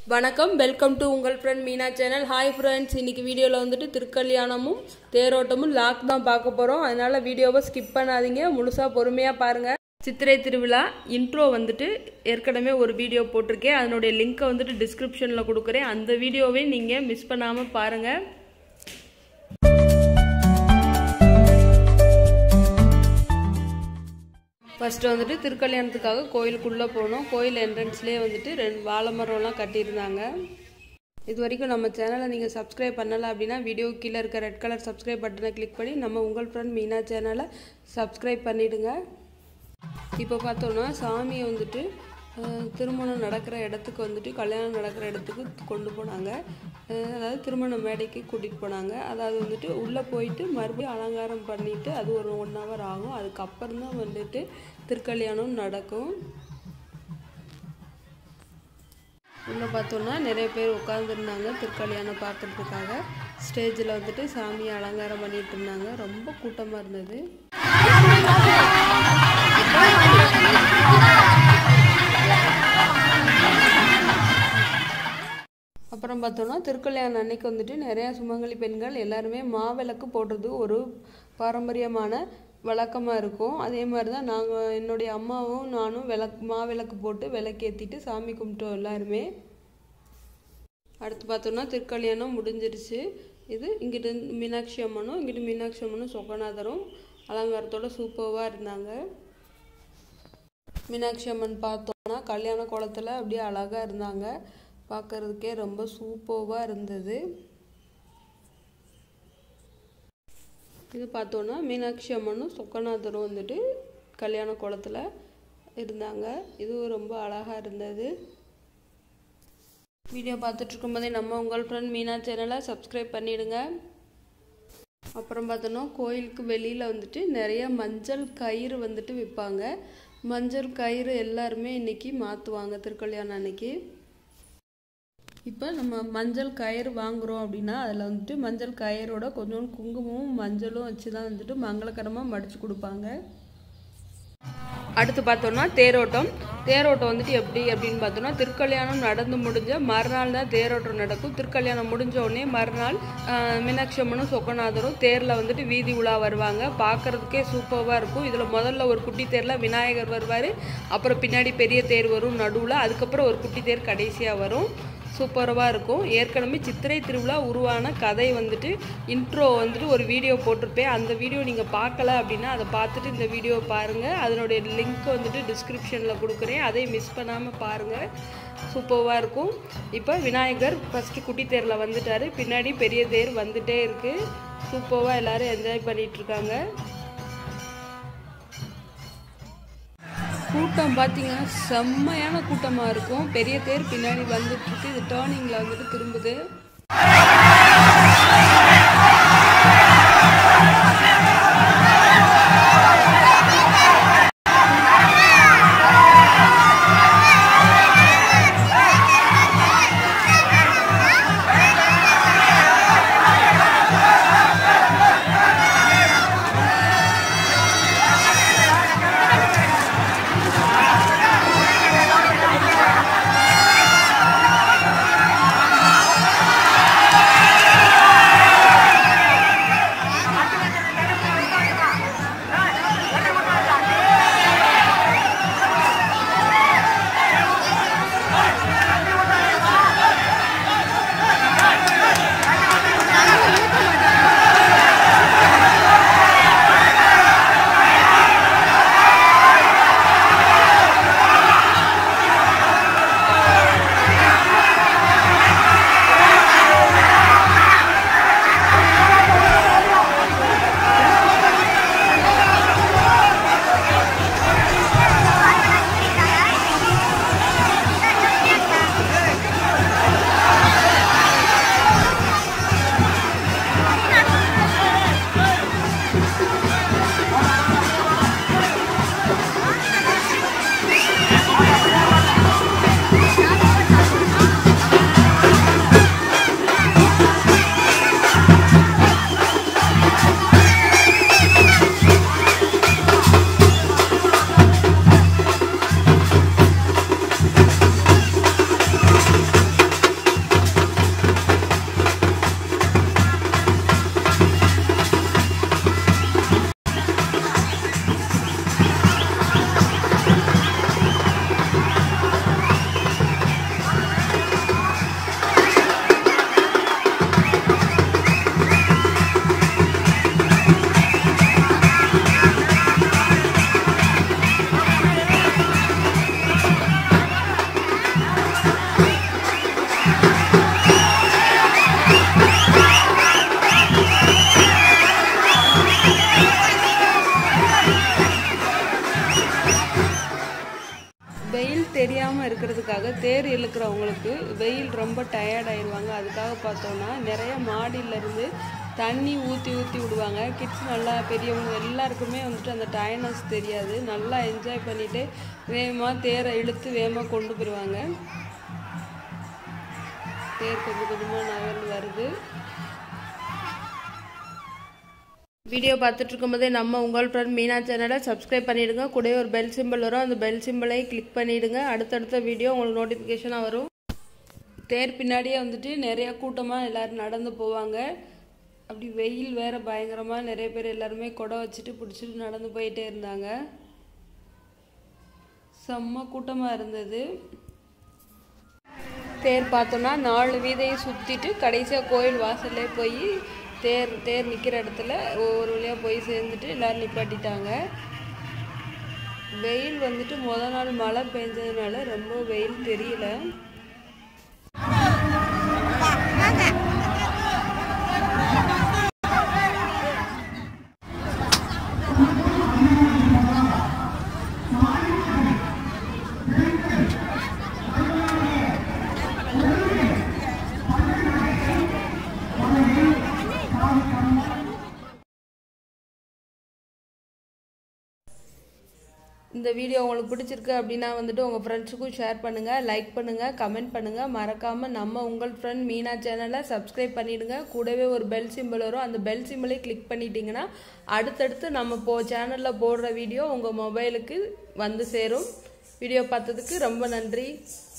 வணக்கம் welcome to உங்கள் friend Meena channel hi friends இன்னைக்கு வீடியோவில் வந்துட்டு திருக்கல்யாணமும் தேரோட்டமும் லாக் தான் பார்க்க போகிறோம் அதனால வீடியோவை ஸ்கிப் பண்ணாதீங்க முழுசாக பொறுமையாக பாருங்கள் சித்திரை திருவிழா இன்ட்ரோ வந்துட்டு ஏற்கனவே ஒரு வீடியோ போட்டிருக்கேன் அதனுடைய லிங்க்கை வந்துட்டு டிஸ்கிரிப்ஷனில் கொடுக்குறேன் அந்த வீடியோவை நீங்கள் மிஸ் பண்ணாமல் பாருங்கள் ஃபஸ்ட்டு வந்துட்டு திருக்கல்யாணத்துக்காக கோயிலுக்குள்ளே போனோம் கோயில் என்ட்ரன்ஸ்லேயே வந்துட்டு ரெண்டு வாழை மரம்லாம் கட்டியிருந்தாங்க இது வரைக்கும் நம்ம சேனலை நீங்கள் சப்ஸ்கிரைப் பண்ணலை அப்படின்னா வீடியோ கீழே இருக்க ரெட் கலர் சப்ஸ்கிரைப் பட்டனை கிளிக் பண்ணி நம்ம உங்கள் ஃப்ரெண்ட் மீனா சேனலை சப்ஸ்கிரைப் பண்ணிவிடுங்க இப்போ பார்த்தோன்னா சாமியை வந்துட்டு அஹ், திருமணம் நடக்கிற இடத்துக்கு வந்துட்டு கல்யாணம் நடக்கிற இடத்துக்கு கொண்டு போனாங்க அஹ், அதாவது திருமண மேடைக்கு கூட்டிகிட்டு போனாங்க அதாவது வந்துட்டு உள்ளே போயிட்டு மறுபடியும் அலங்காரம் பண்ணிவிட்டு அது ஒரு ஒன் ஹவர் ஆகும் அதுக்கப்புறம் தான் வந்துட்டு திருக்கல்யாணம் நடக்கும் உள்ளே பார்த்தோன்னா நிறைய பேர் உட்காந்துருந்தாங்க திருக்கல்யாணம் பார்க்கறதுக்காக ஸ்டேஜில் வந்துட்டு சாமியை அலங்காரம் பண்ணிட்டு இருந்தாங்க ரொம்ப கூட்டமாக இருந்தது அப்புறம் பார்த்தோன்னா திருக்கல்யாணம் அன்னைக்கு வந்துட்டு நிறையா சுமங்கலி பெண்கள் எல்லாருமே மாவிளக்கு போடுறது ஒரு பாரம்பரியமான வழக்கமாக இருக்கும் அதே மாதிரி தான் நாங்கள் என்னுடைய அம்மாவும் நானும் விளக்கு மாவிளக்கு போட்டு விளக்கேற்றிட்டு சாமி கும்பிட்டோம் எல்லாருமே அடுத்து பார்த்தோன்னா திருக்கல்யாணம் முடிஞ்சிருச்சு இது இங்கிட்டு மீனாட்சி அம்மனும் இங்கிட்டு மீனாட்சி அம்மனும் சொக்கநாதரும் அலங்காரத்தோட சூப்பராக இருந்தாங்க மீனாட்சி அம்மன் பார்த்தோன்னா கல்யாண கோலத்தில் அப்படியே அழகாக இருந்தாங்க பார்க்கறதுக்கே ரொம்ப சூப்பராக இருந்தது இது பார்த்தோன்னா மீனாட்சி அம்மனும் சொக்கநாதரும் வந்துட்டு கல்யாண கோலத்தில் இருந்தாங்க இதுவும் ரொம்ப அழகாக இருந்தது வீடியோ பார்த்துட்டு இருக்கும்போதே நம்ம உங்கள் ஃப்ரெண்ட் மீனா சேனலை சப்ஸ்கிரைப் பண்ணிடுங்க அப்புறம் பார்த்தோன்னா கோயிலுக்கு வெளியில் வந்துட்டு நிறைய மஞ்சள் கயிறு வந்துட்டு விற்பாங்க மஞ்சள் கயிறு எல்லாருமே இன்னைக்கு மாற்றுவாங்க திருக்கல்யாணம் அன்னைக்கு இப்போ நம்ம மஞ்சள் கயிறு வாங்குகிறோம் அப்படின்னா அதில் வந்துட்டு மஞ்சள் கயிறோட கொஞ்சம் குங்குமமும் மஞ்சளும் வச்சு தான் வந்துட்டு மங்களகரமாக மடித்து கொடுப்பாங்க அடுத்து பார்த்தோம்னா தேரோட்டம் தேரோட்டம் வந்துட்டு எப்படி அப்படின்னு பார்த்தோம்னா திருக்கல்யாணம் நடந்து முடிஞ்ச மறுநாள் தான் தேரோட்டம் நடக்கும் திருக்கல்யாணம் முடிஞ்ச உடனே மறுநாள் ஆஹ், மீனாட்சி அம்மனும் சொக்கநாதரும் தேரில் வந்துட்டு வீதி உலா வருவாங்க பார்க்கறதுக்கே சூப்பராக இருக்கும் இதில் முதல்ல ஒரு குட்டி தேரில் விநாயகர் வருவார் அப்புறம் பின்னாடி பெரிய தேர் வரும் நடுவில் அதுக்கப்புறம் ஒரு குட்டி தேர் கடைசியாக வரும் சூப்பராக இருக்கும் ஏற்கனவே சித்திரை திருவிழா உருவான கதை வந்துட்டு இன்ட்ரோ வந்துட்டு ஒரு வீடியோ போட்டிருப்பேன் அந்த வீடியோ நீங்கள் பார்க்கல அப்படின்னா அதை பார்த்துட்டு இந்த வீடியோ பாருங்கள் அதனுடைய லிங்க் வந்துட்டு டிஸ்கிரிப்ஷனில் கொடுக்குறேன் அதை மிஸ் பண்ணாமல் பாருங்கள் சூப்பராக இருக்கும் இப்போ விநாயகர் ஃபஸ்ட்டு குட்டி தேரில் வந்துட்டார் பின்னாடி பெரிய தேர் வந்துட்டே இருக்குது சூப்பராக எல்லோரும் என்ஜாய் பண்ணிகிட்ருக்காங்க கூட்டம் பார்த்தீங்கன்னா செம்மையான கூட்டமாக இருக்கும் பெரிய தேர் பின்னாடி வந்துட்டு இருக்கு இது டேர்னிங்கில் வந்துட்டு திரும்புது தேர் இழுக்கிறவங்களுக்கு வெயில் ரொம்ப டயர்ட் ஆயிடுவாங்க அதுக்காக பார்த்தோன்னா நிறைய மாடியிலேருந்து தண்ணி ஊற்றி ஊற்றி விடுவாங்க கிட்ஸ் நல்லா பெரியவங்க எல்லாருக்குமே வந்துட்டு அந்த டயர்னஸ் தெரியாது நல்லா என்ஜாய் பண்ணிட்டு வேகமாக தேரை இழுத்து வேகமாக கொண்டு போயிடுவாங்க தேர் கொஞ்சம் கொஞ்சமாக நகர்ந்து வருது வீடியோ பார்த்துட்டு இருக்கும்போதே நம்ம உங்கள் ஃப்ரெண்ட் மீனா சேனலை சப்ஸ்கிரைப் பண்ணிடுங்க கூடவே ஒரு பெல் சிம்பிள் வரும் அந்த பெல் சிம்பிளை கிளிக் பண்ணிடுங்க அடுத்தடுத்த வீடியோ உங்களுக்கு நோட்டிஃபிகேஷனாக வரும் தேர் பின்னாடியே வந்துட்டு நிறைய கூட்டமாக எல்லாரும் நடந்து போவாங்க அப்படி வெயில் வேற பயங்கரமாக நிறைய பேர் எல்லாருமே குடை வச்சுட்டு பிடிச்சிட்டு நடந்து போயிட்டே இருந்தாங்க செம்ம கூட்டமாக இருந்தது தேர் பார்த்தோன்னா நாலு வீதையும் சுற்றிட்டு கடைசியாக கோயில் வாசல்லே போய் தேர் தேர் நிற்கிற இடத்துல ஒவ்வொரு வழியாக போய் சேர்ந்துட்டு எல்லோரும் நிப்பாட்டிட்டாங்க வெயில் வந்துட்டு முத நாள் மழை பெஞ்சதுனால ரொம்ப வெயில் தெரியல இந்த வீடியோ உங்களுக்கு பிடிச்சிருக்கு அப்படின்னா வந்துட்டு உங்கள் ஃப்ரெண்ட்ஸுக்கும் ஷேர் பண்ணுங்கள் லைக் பண்ணுங்கள் கமெண்ட் பண்ணுங்கள் மறக்காமல் நம்ம உங்கள் ஃப்ரெண்ட் மீனா சேனலை சப்ஸ்கிரைப் பண்ணிவிடுங்க கூடவே ஒரு பெல் சிம்பிள் வரும் அந்த பெல் சிம்பிளை கிளிக் பண்ணிட்டீங்கன்னா அடுத்தடுத்து நம்ம போ சேனலில் போடுற வீடியோ உங்கள் மொபைலுக்கு வந்து சேரும் வீடியோ பார்த்ததுக்கு ரொம்ப நன்றி